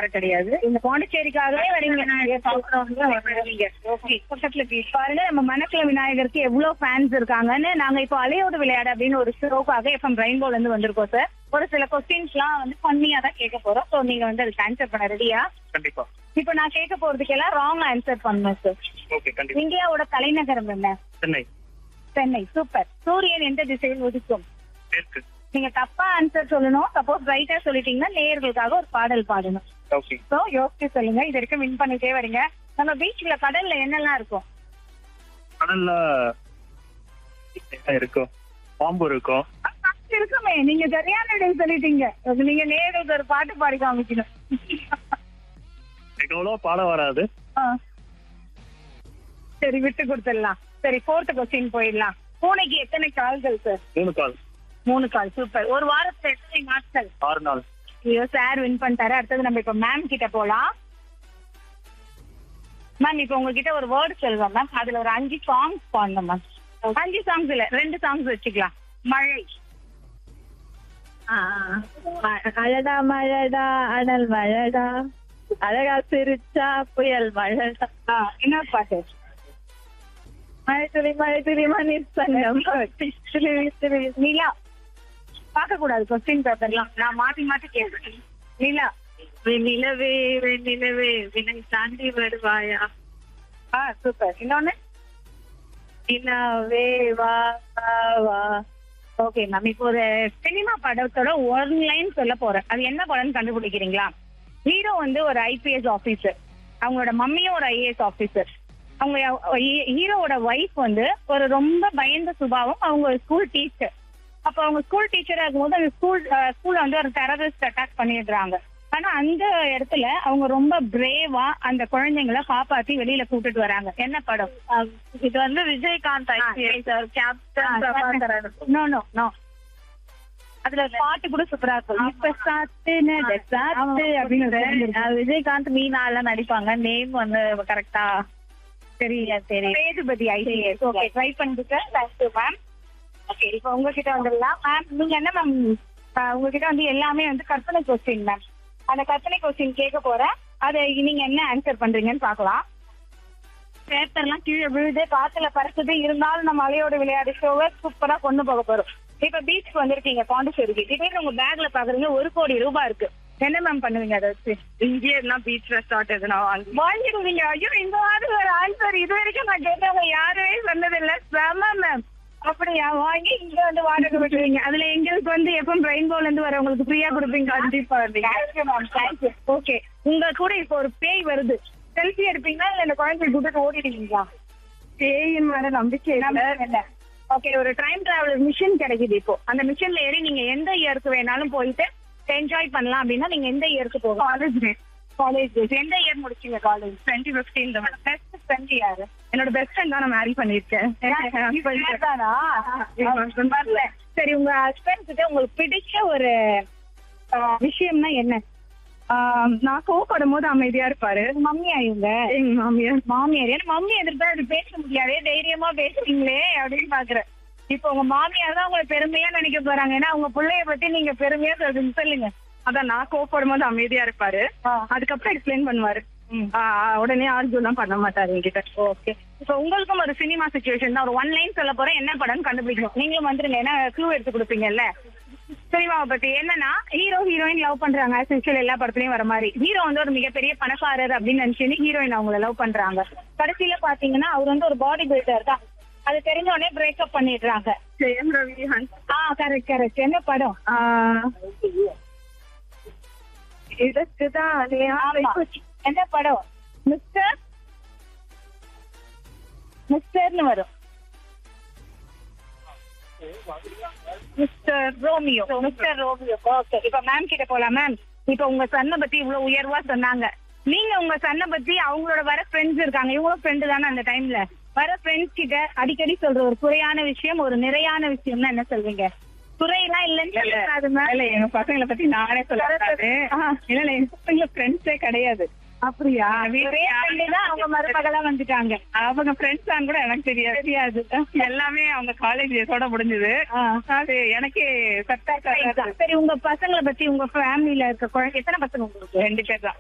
வர கிடையாது இந்த பாண்டிச்சேரிக்காகவே வரீங்க வருவீங்க ஓகே பக்கத்துல பீச் பாருங்க நம்ம மணக்குள விநாயகருக்கு எவ்வளவு ஃபேன்ஸ் இருக்காங்கன்னு நாங்க இப்போ அலையோடு விளையாடு அப்படின்னு ஒரு ஷோக்காக எஃப்எம் ரெயின்போல இருந்து வந்திருக்கோம் சார் ஒரு சில கொஸ்டின்ஸ்லாம் வந்து பண்ணியா தான் கேட்க போறோம் ஸோ நீங்க வந்து அதுக்கு ஆன்சர் பண்ண ரெடியா கண்டிப்பா இப்போ நான் கேட்க போறதுக்கெல்லாம் ராங் ஆன்சர் பண்ணணும் சார் ஓகே கண்டிப்பா இந்தியாவோட தலைநகரம் என்ன சென்னை சென்னை சூப்பர் சூரியன் எந்த திசையில் உதிக்கும் மேற்கு நீங்க தப்பா ஆன்சர் சொல்லணும் சப்போஸ் ரைட்டா சொல்லிட்டீங்கன்னா நேயர்களுக்காக ஒரு பாடல் பாடணும் ஓகே சோ யோசிச்சு சொல்லுங்க இது வரைக்கும் வின் பண்ணிட்டே வரீங்க நம்ம பீச்ல கடல்ல என்னெல்லாம் இருக்கும் கடல்ல என்ன இருக்கும் பாம்பு இருக்கும் அது இருக்குமே நீங்க சரியான இடம் சொல்லிட்டீங்க அது நீங்க நேயர்களுக்கு ஒரு பாட்டு பாடி காமிக்கணும் எனக்கு அவ்வளோ பாட வராது ஆ. சரி விட்டு கொடுத்துடலாம் சரி ஃபோர்த் கொஸ்டின் போயிடலாம் பூனைக்கு எத்தனை கால்கள் சார் மூணு கால் மூணு கால் சூப்பர் ஒரு வாரத்துல எத்தனை நாட்கள் ஆறு நாள் ஐயோ சார் வின் பண்ணிட்டாரு அடுத்தது நம்ம இப்ப மேம் கிட்ட போலாம் மேம் இப்ப உங்ககிட்ட ஒரு வேர்டு சொல்லுவோம் மேம் அதுல ஒரு அஞ்சு சாங்ஸ் பாடணும் மேம் அஞ்சு சாங்ஸ் இல்ல ரெண்டு சாங்ஸ் வச்சுக்கலாம் மழை அழடா மழடா அனல் மழடா அழகா சிரிச்சா புயல் மழடா ஆ, என்ன பாட்டு மழை துளி மழை துளி மணி சங்கம் நிலா பார்க்க கூடாது கொஸ்டின் பேப்பர்லாம் நான் மாத்தி மாத்தி கேட்கிறேன் நிலா வெண்ணிலவே வெண்ணிலவே வினை தாண்டி வருவாயா ஆ சூப்பர் இன்னொன்னு நிலாவே வா வா, வா ஓகே மேம் இப்போ ஒரு சினிமா படத்தோட ஒன் லைன் சொல்ல போறேன் அது என்ன படம்னு கண்டுபிடிக்கிறீங்களா ஹீரோ வந்து ஒரு ஐபிஎஸ் ஆபீசர் அவங்களோட மம்மியும் ஒரு ஐஏஎஸ் ஆபீசர் அவங்க ஹீரோவோட ஒய்ஃப் வந்து ஒரு ரொம்ப பயந்த சுபாவம் அவங்க ஒரு ஸ்கூல் டீச்சர் அப்ப அவங்க ஸ்கூல் டீச்சரா இருக்கும்போது அந்த ஸ்கூல் ஸ்கூல்ல வந்து ஒரு டெரரிஸ்ட் அட்டாக் பண்ணிடுறாங்க ஆனா அந்த இடத்துல அவங்க ரொம்ப பிரேவா அந்த குழந்தைங்களை காப்பாத்தி வெளியில கூட்டிட்டு வராங்க என்ன படம் இது வந்து Vijayakanth IPS captain Prabhakaran no no no அதுல ஒரு பாட்டு கூட சூப்பரா இருக்கும் இப்ப சாத்து நட சாத்து அப்படின்னு ஒரு song இருக்கு. அஹ் விஜயகாந்த் மீனா எல்லாம் நடிப்பாங்க நேம் வந்து கரெக்டா சரியா சரி சேதுபதி ஐசிஎஸ் ஓகே ட்ரை பண்ணிட்டு தேங்க்யூ மேம் ஓகே இப்போ உங்ககிட்ட வந்துடலாம் மேம் நீங்க என்ன மேம் உங்ககிட்ட வந்து எல்லாமே வந்து கற்பனை கொஸ்டின் மேம் அந்த கற்பனை கொஸ்டின் கேட்க போறேன் அதை நீங்க என்ன ஆன்சர் பண்றீங்கன்னு பார்க்கலாம் பேப்பர்லாம் கீழே விழுது காத்துல பறக்குது இருந்தாலும் நம்ம அலையோட விளையாடு ஷோவை சூப்பரா கொண்டு போக போறோம் இப்ப பீச்சுக்கு வந்திருக்கீங்க பாண்டிச்சேரிக்கு திடீர்னு உங்க பேக்ல பாக்குறீங்க ஒரு கோடி ரூபாய் இருக்கு என்ன மேம் பண்ணுவீங்க அதை வச்சு இங்கே எல்லாம் பீச் ரெசார்ட் எதுனா வாங்கி வாங்கிடுவீங்க ஐயோ இந்த மாதிரி ஒரு ஆன்சர் இது வரைக்கும் நான் கேட்டவங்க யாருமே சொன்னதில்ல செம மேம் அப்படியா வாங்கி இங்க வந்து வாடகை விட்டுருவீங்க அதுல எங்களுக்கு வந்து எப்பவும் ரெயின்போல இருந்து வரவங்களுக்கு ஃப்ரீயா கொடுப்பீங்க கண்டிப்பா தேங்க்யூ மேம் தேங்க்யூ ஓகே உங்க கூட இப்போ ஒரு பேய் வருது செல்ஃபி எடுப்பீங்களா இல்ல இந்த குழந்தைய கூட்டிட்டு ஓடிடுவீங்களா பேயின் மேல நம்பிக்கை இல்ல ஓகே ஒரு டைம் டிராவலர் மிஷின் கிடைக்குது இப்போ அந்த மிஷின்ல ஏறி நீங்க எந்த இயருக்கு வேணாலும் போயிட்டு என்ஜாய் பண்ணலாம் அப்படின்னா நீங்க எந்த இயருக்கு போகும் காலேஜ் காலேஜ் எந்த இயர் முடிச்சீங்க college twenty fifteen best friend யாரு என்னோட பெஸ்ட் ஃப்ரெண்ட் தான் நான் மேரி பண்ணிருக்கேன் சரி உங்க ஹஸ்பண்ட் கிட்ட உங்களுக்கு பிடிச்ச ஒரு ஆஹ், விஷயம்னா என்ன நான் கோவப்படும் போது அமைதியா இருப்பாரு மம்மியா இவங்க எங்க மாமியார் மாமியார் ஏன்னா மம்மி எதிர்த்து அப்படி பேச முடியாது தைரியமா பேசுறீங்களே அப்படின்னு பாக்குறேன் இப்போ உங்க மாமியார் தான் உங்களை பெருமையா நினைக்க போறாங்க ஏன்னா உங்க பிள்ளைய பத்தி நீங்க பெருமையா சொல்லுங்க சொல்லுங்க அதான் நான் கோவப்படும் போது அமைதியா இருப்பாரு அதுக்கப்புறம் எக்ஸ்பிளைன் பண்ணுவாரு ஆஹ் உடனே ஆர்கியூ எல்லாம் பண்ண மாட்டாரு என்கிட்ட ஓகே இப்போ உங்களுக்கும் ஒரு சினிமா சுச்சுவேஷன் தான் ஒரு ஒன் லைன் சொல்ல போறேன் என்ன படம்னு கண்டுபிடிக்கணும் நீங்களும் வந்துருங்க ஏன்னா க்ளூ எடுத்து கொடுப்பீங்கல்ல சினிமாவை பத்தி என்னன்னா ஹீரோ ஹீரோயின் லவ் பண்றாங்க as usual எல்லா படத்துலயும் வர மாதிரி ஹீரோ வந்து ஒரு மிகப்பெரிய பணக்காரர் அப்படின்னு நினைச்சு ஹீரோயின் அவங்கள லவ் பண்றாங்க கடைசியில பாத்தீங்கன்னா அவர் வந்து ஒரு பாடி பில்டர் தான் அது தெரிஞ்ச உடனே பிரேக்கப் பண்ணிடுறாங்க ஜெயம் ரவி ஹன்ஸ் ஆ கரெக்ட் கரெக்ட் என்ன படம் இதுக்குதான் ஆமா. என்ன படம் மிஸ்டர் மிஸ்டர்னு வரும் mister Romeo mister Romeo okay இப்ப மேம் கிட்ட போலாம் மேம் இப்ப உங்க சன்னை பத்தி இவ்வளவு உயர்வா சொன்னாங்க நீங்க உங்க சன்னை பத்தி அவங்களோட வர ஃப்ரெண்ட்ஸ் இருக்காங்க இவங்களும் ஃப்ரெண்டு தானே அந்த டைம்ல வர ஃப்ரெண்ட்ஸ் கிட்ட அடிக்கடி சொல்ற ஒரு குறையான விஷயம் ஒரு நிறையான விஷயம்னா என்ன சொல்வீங்க குறையெல்லாம் இல்லைன்னு சொல்லக்கூடாது மேம் இல்ல எங்க பசங்களை பத்தி நானே சொல்லக்கூடாது இல்ல இல்ல எங்க பசங்க ஃப்ரெண்ட்ஸே கிடையாது அப்படியா ஒரே friend தான் அவங்க மருமகளா வந்துட்டாங்க அவங்க ஃப்ரெண்ட்ஸ் தான் கூட எனக்கு தெரியாது தெரியாது எல்லாமே அவங்க காலேஜ் டேஸோட முடிஞ்சது ஆ. அது எனக்கே செட் சரி உங்க பசங்களை பத்தி உங்க ஃபேமிலில இருக்க குழந்தை எத்தனை பசங்க உங்களுக்கு ரெண்டு பேர் தான்